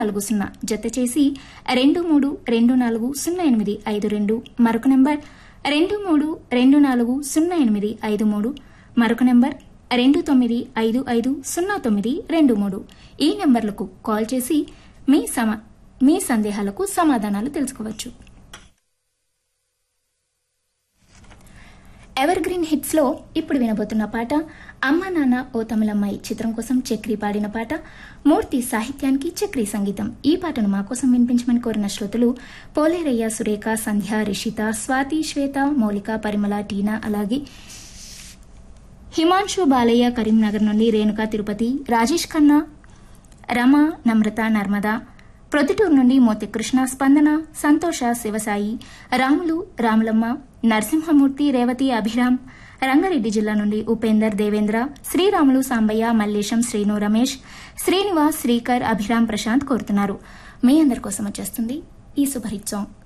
నాలుగు సున్నా జత చేసి రెండు మూడు రెండు నాలుగు సున్నా ఎనిమిది ఐదు రెండు మరొక నెంబర్ రెండు మూడు రెండు నాలుగు సున్నా ఎనిమిది ఐదు మూడు మరొక నెంబర్ రెండు తొమ్మిది ఐదు ఐదు సున్నా తొమ్మిది రెండు మూడు ఈ నెంబర్లకు కాల్ చేసి మీ సమా మీ సందేహాలకు సమాధానాలు తెలుసుకోవచ్చు ఎవర్ గ్రీన్ హిట్స్ లో ఇప్పుడు వినబోతున్న పాట అమ్మ నాన్న ఓ తమిళమ్మాయి చిత్రం కోసం చక్రి పాడిన పాట మూర్తి సాహిత్యానికి చక్రి సంగీతం ఈ పాటను మా కోసం వినిపించమని కోరిన శ్రోతలు పోలేరయ్య సురేఖ సంధ్య రిషిత స్వాతి శ్వేత మౌలిక పరిమళ టీనా అలాగే హిమాంశు బాలయ్య కరీంనగర్ నుండి రేణుకా తిరుపతి రాజేష్ ఖన్నా రమ నమ్రత నర్మద ప్రొద్దుటూరు నుండి మోతి కృష్ణ స్పందన సంతోష శివసాయి రాములు రాములమ్మ నరసింహమూర్తి రేవతి అభిరామ్ రంగారెడ్డి జిల్లా నుండి ఉపేందర్ దేవేంద్ర శ్రీరాములు సాంబయ్య మల్లేశం శ్రీను రమేష్ శ్రీనివాస్ శ్రీకర్ అభిరామ్ ప్రశాంత్ కోరుతున్నారు మీ అందరి కోసం వచ్చేస్తుంది ఈ సూపర్ హిట్ సాంగ్